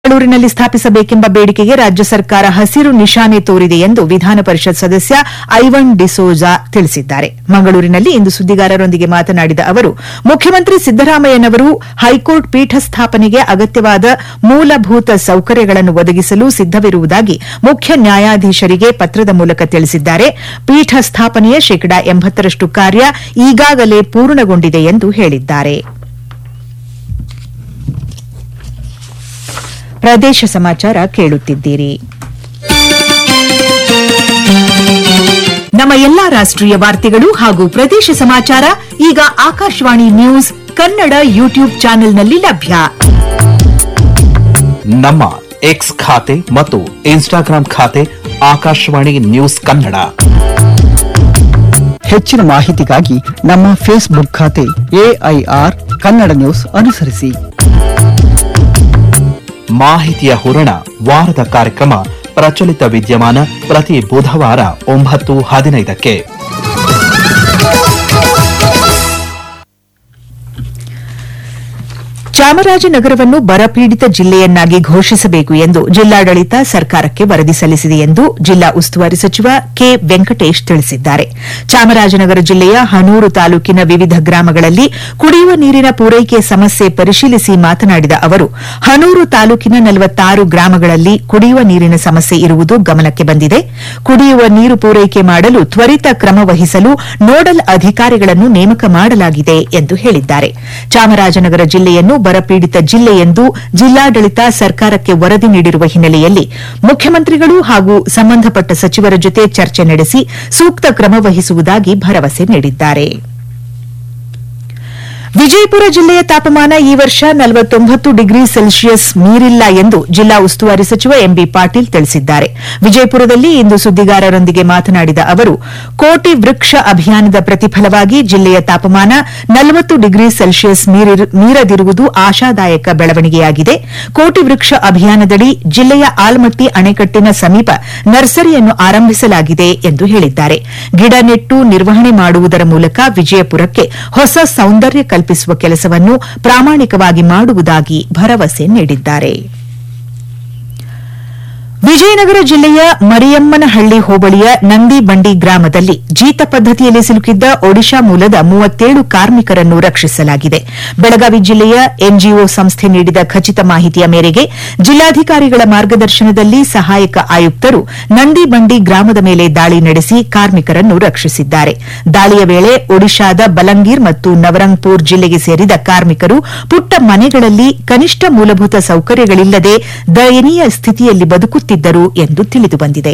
ಬೆಂಗಳೂರಿನಲ್ಲಿ ಸ್ಥಾಪಿಸಬೇಕೆಂಬ ಬೇಡಿಕೆಗೆ ರಾಜ್ಯ ಸರ್ಕಾರ ಹಸಿರು ನಿಶಾನೆ ತೋರಿದೆ ಎಂದು ವಿಧಾನ ಪರಿಷತ್ ಸದಸ್ಯ ಐವನ್ ಡಿಸೋಜಾ ತಿಳಿಸಿದ್ದಾರೆ ಮಂಗಳೂರಿನಲ್ಲಿ ಇಂದು ಸುದ್ದಿಗಾರರೊಂದಿಗೆ ಮಾತನಾಡಿದ ಅವರು ಮುಖ್ಯಮಂತ್ರಿ ಸಿದ್ದರಾಮಯ್ಯನವರು ಹೈಕೋರ್ಟ್ ಪೀಠ ಸ್ಥಾಪನೆಗೆ ಅಗತ್ಯವಾದ ಮೂಲಭೂತ ಸೌಕರ್ಯಗಳನ್ನು ಒದಗಿಸಲು ಸಿದ್ದವಿರುವುದಾಗಿ ಮುಖ್ಯ ನ್ಯಾಯಾಧೀಶರಿಗೆ ಪತ್ರದ ಮೂಲಕ ತಿಳಿಸಿದ್ದಾರೆ ಪೀಠ ಸ್ಥಾಪನೆಯ ಶೇಕಡಾ ಎಂಬತ್ತರಷ್ಟು ಕಾರ್ಯ ಈಗಾಗಲೇ ಪೂರ್ಣಗೊಂಡಿದೆ ಎಂದು ಹೇಳಿದ್ದಾರೆ ಪ್ರದೇಶ ಸಮಾಚಾರ ಕೇಳುತ್ತಿದ್ದೀರಿ ನಮ್ಮ ಎಲ್ಲಾ ರಾಷ್ಟ್ರೀಯ ವಾರ್ತೆಗಳು ಹಾಗೂ ಪ್ರದೇಶ ಸಮಾಚಾರ ಈಗ ಆಕಾಶವಾಣಿ ನ್ಯೂಸ್ ಕನ್ನಡ ಯೂಟ್ಯೂಬ್ ಚಾನೆಲ್ನಲ್ಲಿ ಲಭ್ಯ ನಮ್ಮ ಎಕ್ಸ್ ಖಾತೆ ಮತ್ತು ಇನ್ಸ್ಟಾಗ್ರಾಂ ಖಾತೆ ಆಕಾಶವಾಣಿ ನ್ಯೂಸ್ ಕನ್ನಡ ಹೆಚ್ಚಿನ ಮಾಹಿತಿಗಾಗಿ ನಮ್ಮ ಫೇಸ್ಬುಕ್ ಖಾತೆ ಎಐಆರ್ ಕನ್ನಡ ನ್ಯೂಸ್ ಅನುಸರಿಸಿ ಮಾಹಿತಿಯ ಹೂರಣ ವಾರದ ಕಾರ್ಯಕ್ರಮ ಪ್ರಚಲಿತ ವಿದ್ಯಮಾನ ಪ್ರತಿ ಬುಧವಾರ ಒಂಬತ್ತು ಹದಿನೈದಕ್ಕೆ ಚಾಮರಾಜನಗರವನ್ನು ಬರಪೀಡಿತ ಜಿಲ್ಲೆಯನ್ನಾಗಿ ಘೋಷಿಸಬೇಕು ಎಂದು ಜಿಲ್ಲಾಡಳಿತ ಸರ್ಕಾರಕ್ಕೆ ವರದಿ ಸಲ್ಲಿಸಿದೆ ಎಂದು ಜಿಲ್ಲಾ ಉಸ್ತುವಾರಿ ಸಚಿವ ಕೆ ವೆಂಕಟೇಶ್ ತಿಳಿಸಿದ್ದಾರೆ ಚಾಮರಾಜನಗರ ಜಿಲ್ಲೆಯ ಹನೂರು ತಾಲೂಕಿನ ವಿವಿಧ ಗ್ರಾಮಗಳಲ್ಲಿ ಕುಡಿಯುವ ನೀರಿನ ಪೂರೈಕೆ ಸಮಸ್ಯೆ ಪರಿಶೀಲಿಸಿ ಮಾತನಾಡಿದ ಅವರು ಹನೂರು ತಾಲೂಕಿನ ನಲವತ್ತಾರು ಗ್ರಾಮಗಳಲ್ಲಿ ಕುಡಿಯುವ ನೀರಿನ ಸಮಸ್ಯೆ ಇರುವುದು ಗಮನಕ್ಕೆ ಬಂದಿದೆ ಕುಡಿಯುವ ನೀರು ಪೂರೈಕೆ ಮಾಡಲು ತ್ವರಿತ ಕ್ರಮ ವಹಿಸಲು ನೋಡಲ್ ಅಧಿಕಾರಿಗಳನ್ನು ನೇಮಕ ಮಾಡಲಾಗಿದೆ ಎಂದು ಹೇಳಿದ್ದಾರೆ ಚಾಮರಾಜನಗರ ಜಿಲ್ಲೆಯನ್ನು ಬರಪೀಡಿತ ಜಿಲ್ಲೆ ಎಂದು ಜಿಲ್ಲಾಡಳಿತ ಸರ್ಕಾರಕ್ಕೆ ವರದಿ ನೀಡಿರುವ ಹಿನ್ನೆಲೆಯಲ್ಲಿ ಮುಖ್ಯಮಂತ್ರಿಗಳು ಹಾಗೂ ಸಂಬಂಧಪಟ್ಟ ಸಚಿವರ ಜೊತೆ ಚರ್ಚೆ ನಡೆಸಿ ಸೂಕ್ತ ಕ್ರಮ ವಹಿಸುವುದಾಗಿ ಭರವಸೆ ನೀಡಿದ್ದಾರೆ ವಿಜಯಪುರ ಜಿಲ್ಲೆಯ ತಾಪಮಾನ ಈ ವರ್ಷ ನಲವತ್ತೊಂಬತ್ತು ಡಿಗ್ರಿ ಸೆಲ್ಸಿಯಸ್ ಮೀರಿಲ್ಲ ಎಂದು ಜಿಲ್ಲಾ ಉಸ್ತುವಾರಿ ಸಚಿವ ಎಂಬಿ ಪಾಟೀಲ್ ತಿಳಿಸಿದ್ದಾರೆ ವಿಜಯಪುರದಲ್ಲಿ ಇಂದು ಸುದ್ದಿಗಾರರೊಂದಿಗೆ ಮಾತನಾಡಿದ ಅವರು ಕೋಟಿ ವೃಕ್ಷ ಅಭಿಯಾನದ ಪ್ರತಿಫಲವಾಗಿ ಜಿಲ್ಲೆಯ ತಾಪಮಾನ ನಲವತ್ತು ಡಿಗ್ರಿ ಸೆಲ್ಸಿಯಸ್ ಮೀರಿರು- ಮೀರದಿರುವುದು ಆಶಾದಾಯಕ ಬೆಳವಣಿಗೆಯಾಗಿದೆ ಕೋಟಿ ವೃಕ್ಷ ಅಭಿಯಾನದಡಿ ಜಿಲ್ಲೆಯ ಆಲ್ಮಟ್ಟಿ ಅಣೆಕಟ್ಟಿನ ಸಮೀಪ ನರ್ಸರಿಯನ್ನು ಆರಂಭಿಸಲಾಗಿದೆ ಎಂದು ಹೇಳಿದ್ದಾರೆ ಗಿಡ ನೆಟ್ಟು ನಿರ್ವಹಣೆ ಮಾಡುವುದರ ಮೂಲಕ ವಿಜಯಪುರಕ್ಕೆ ಹೊಸ ಸೌಂದರ್ಯ ಕಲ್ಪಿಸುವ ಕೆಲಸವನ್ನು ಪ್ರಾಮಾಣಿಕವಾಗಿ ಮಾಡುವುದಾಗಿ ಭರವಸೆ ನೀಡಿದ್ದಾರೆ ವಿಜಯನಗರ ಜಿಲ್ಲೆಯ ಮರಿಯಮ್ಮನಹಳ್ಳಿ ಹೋಬಳಿಯ ನಂದಿಬಂಡಿ ಗ್ರಾಮದಲ್ಲಿ ಜೀತ ಪದ್ದತಿಯಲ್ಲಿ ಸಿಲುಕಿದ್ದ ಒಡಿಶಾ ಮೂಲದ ಮೂವತ್ತೇಳು ಕಾರ್ಮಿಕರನ್ನು ರಕ್ಷಿಸಲಾಗಿದೆ ಬೆಳಗಾವಿ ಜಿಲ್ಲೆಯ ಎನ್ಜಿಒ ಸಂಸ್ಥೆ ನೀಡಿದ ಖಚಿತ ಮಾಹಿತಿಯ ಮೇರೆಗೆ ಜಿಲ್ಲಾಧಿಕಾರಿಗಳ ಮಾರ್ಗದರ್ಶನದಲ್ಲಿ ಸಹಾಯಕ ಆಯುಕ್ತರು ನಂದಿಬಂಡಿ ಗ್ರಾಮದ ಮೇಲೆ ದಾಳಿ ನಡೆಸಿ ಕಾರ್ಮಿಕರನ್ನು ರಕ್ಷಿಸಿದ್ದಾರೆ ದಾಳಿಯ ವೇಳೆ ಒಡಿಶಾದ ಬಲಂಗೀರ್ ಮತ್ತು ನವರಂಗ್ಪುರ್ ಜಿಲ್ಲೆಗೆ ಸೇರಿದ ಕಾರ್ಮಿಕರು ಪುಟ್ಟ ಮನೆಗಳಲ್ಲಿ ಕನಿಷ್ಠ ಮೂಲಭೂತ ಸೌಕರ್ಯಗಳಿಲ್ಲದೆ ದಯನೀಯ ಸ್ಥಿತಿಯಲ್ಲಿ ಬದುಕುತ್ತಿದ್ದರು ಎಂದು ತಿಳಿದುಬಂದಿದೆ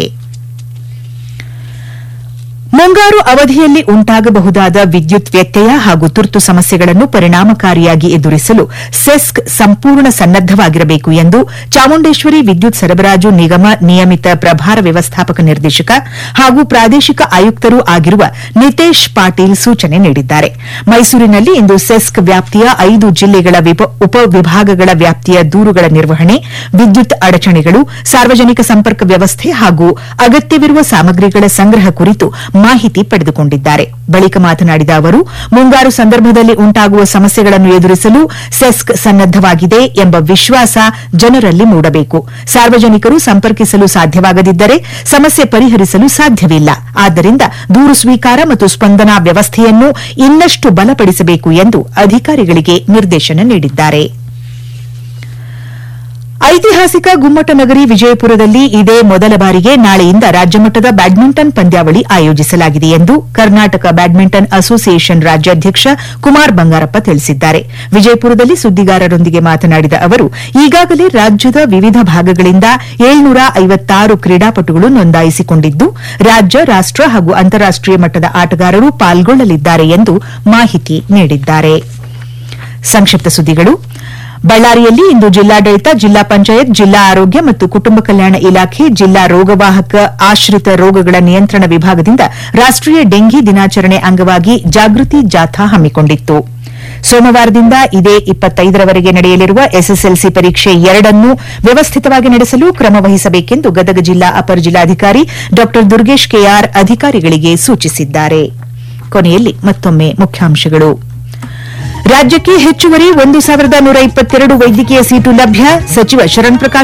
ಮುಂಗಾರು ಅವಧಿಯಲ್ಲಿ ಉಂಟಾಗಬಹುದಾದ ವಿದ್ಯುತ್ ವ್ಯತ್ಯಯ ಹಾಗೂ ತುರ್ತು ಸಮಸ್ಯೆಗಳನ್ನು ಪರಿಣಾಮಕಾರಿಯಾಗಿ ಎದುರಿಸಲು ಸೆಸ್ಕ್ ಸಂಪೂರ್ಣ ಸನ್ನದ್ದವಾಗಿರಬೇಕು ಎಂದು ಚಾಮುಂಡೇಶ್ವರಿ ವಿದ್ಯುತ್ ಸರಬರಾಜು ನಿಗಮ ನಿಯಮಿತ ಪ್ರಭಾರ ವ್ಯವಸ್ಥಾಪಕ ನಿರ್ದೇಶಕ ಹಾಗೂ ಪ್ರಾದೇಶಿಕ ಆಯುಕ್ತರೂ ಆಗಿರುವ ನಿತೇಶ್ ಪಾಟೀಲ್ ಸೂಚನೆ ನೀಡಿದ್ದಾರೆ ಮೈಸೂರಿನಲ್ಲಿ ಇಂದು ಸೆಸ್ಕ್ ವ್ಯಾಪ್ತಿಯ ಐದು ಜಿಲ್ಲೆಗಳ ವಿಪ- ಉಪವಿಭಾಗಗಳ ವ್ಯಾಪ್ತಿಯ ದೂರುಗಳ ನಿರ್ವಹಣೆ ವಿದ್ಯುತ್ ಅಡಚಣೆಗಳು ಸಾರ್ವಜನಿಕ ಸಂಪರ್ಕ ವ್ಯವಸ್ಥೆ ಹಾಗೂ ಅಗತ್ಯವಿರುವ ಸಾಮಗ್ರಿಗಳ ಸಂಗ್ರಹ ಕುರಿತು ಮಾಹಿತಿ ಪಡೆದುಕೊಂಡಿದ್ದಾರೆ ಬಳಿಕ ಮಾತನಾಡಿದ ಅವರು ಮುಂಗಾರು ಸಂದರ್ಭದಲ್ಲಿ ಉಂಟಾಗುವ ಸಮಸ್ಯೆಗಳನ್ನು ಎದುರಿಸಲು ಸೆಸ್ಕ್ ಸನ್ನದ್ದವಾಗಿದೆ ಎಂಬ ವಿಶ್ವಾಸ ಜನರಲ್ಲಿ ಮೂಡಬೇಕು ಸಾರ್ವಜನಿಕರು ಸಂಪರ್ಕಿಸಲು ಸಾಧ್ಯವಾಗದಿದ್ದರೆ ಸಮಸ್ಯೆ ಪರಿಹರಿಸಲು ಸಾಧ್ಯವಿಲ್ಲ ಆದ್ದರಿಂದ ದೂರು ಸ್ವೀಕಾರ ಮತ್ತು ಸ್ಪಂದನಾ ವ್ಯವಸ್ಥೆಯನ್ನು ಇನ್ನಷ್ಟು ಬಲಪಡಿಸಬೇಕು ಎಂದು ಅಧಿಕಾರಿಗಳಿಗೆ ನಿರ್ದೇಶನ ನೀಡಿದ್ದಾರೆ ಐತಿಹಾಸಿಕ ಗುಮ್ಮಟನಗರಿ ವಿಜಯಪುರದಲ್ಲಿ ಇದೇ ಮೊದಲ ಬಾರಿಗೆ ನಾಳೆಯಿಂದ ರಾಜ್ಯಮಟ್ಟದ ಬ್ಯಾಡ್ಮಿಂಟನ್ ಪಂದ್ಯಾವಳಿ ಆಯೋಜಿಸಲಾಗಿದೆ ಎಂದು ಕರ್ನಾಟಕ ಬ್ಯಾಡ್ಮಿಂಟನ್ ಅಸೋಸಿಯೇಷನ್ ರಾಜ್ಯಾಧ್ಯಕ್ಷ ಕುಮಾರ್ ಬಂಗಾರಪ್ಪ ತಿಳಿಸಿದ್ದಾರೆ ವಿಜಯಪುರದಲ್ಲಿ ಸುದ್ದಿಗಾರರೊಂದಿಗೆ ಮಾತನಾಡಿದ ಅವರು ಈಗಾಗಲೇ ರಾಜ್ಯದ ವಿವಿಧ ಭಾಗಗಳಿಂದ ಏಳ್ನೂರ ಐವತ್ತಾರು ಕ್ರೀಡಾಪಟುಗಳು ನೋಂದಾಯಿಸಿಕೊಂಡಿದ್ದು ರಾಜ್ಯ ರಾಷ್ಟ ಹಾಗೂ ಅಂತಾರಾಷ್ಟೀಯ ಮಟ್ಟದ ಆಟಗಾರರು ಪಾಲ್ಗೊಳ್ಳಲಿದ್ದಾರೆ ಎಂದು ಮಾಹಿತಿ ನೀಡಿದ್ದಾರೆ ಸಂಕ್ಷಿಪ್ತ ಸುದ್ದಿಗಳು ಬಳ್ಳಾರಿಯಲ್ಲಿ ಇಂದು ಜಿಲ್ಲಾಡಳಿತ ಜಿಲ್ಲಾ ಪಂಚಾಯತ್ ಜಿಲ್ಲಾ ಆರೋಗ್ಯ ಮತ್ತು ಕುಟುಂಬ ಕಲ್ಯಾಣ ಇಲಾಖೆ ಜಿಲ್ಲಾ ರೋಗವಾಹಕ ಆಶ್ರಿತ ರೋಗಗಳ ನಿಯಂತ್ರಣ ವಿಭಾಗದಿಂದ ರಾಷ್ಟೀಯ ಡೆಂಘಿ ದಿನಾಚರಣೆ ಅಂಗವಾಗಿ ಜಾಗೃತಿ ಜಾಥಾ ಹಮ್ಮಿಕೊಂಡಿತ್ತು ಸೋಮವಾರದಿಂದ ಇದೇ ಇಪ್ಪತ್ತೈದರವರೆಗೆ ನಡೆಯಲಿರುವ ಎಸ್ಎಸ್ಎಲ್ಸಿ ಪರೀಕ್ಷೆ ಎರಡನ್ನೂ ವ್ಯವಸ್ಥಿತವಾಗಿ ನಡೆಸಲು ಕ್ರಮ ವಹಿಸಬೇಕೆಂದು ಗದಗ ಜಿಲ್ಲಾ ಅಪರ ಜಿಲ್ಲಾಧಿಕಾರಿ ಡಾ ದುರ್ಗೇಶ್ ಕೆಆರ್ ಅಧಿಕಾರಿಗಳಿಗೆ ಸೂಚಿಸಿದ್ದಾರೆ ಕೊನೆಯಲ್ಲಿ ಮತ್ತೊಮ್ಮೆ ಮುಖ್ಯಾಂಶಗಳು ರಾಜ್ಯಕ್ಕೆ ಹೆಚ್ಚುವರಿ ಒಂದು ಸಾವಿರದ ನೂರ ಇಪ್ಪತ್ತೆರಡು ವೈದ್ಯಕೀಯ ಸೀಟು ಲಭ್ಯ ಸಚಿವ ಶರಣ್ ಪ್ರಕಾಶ್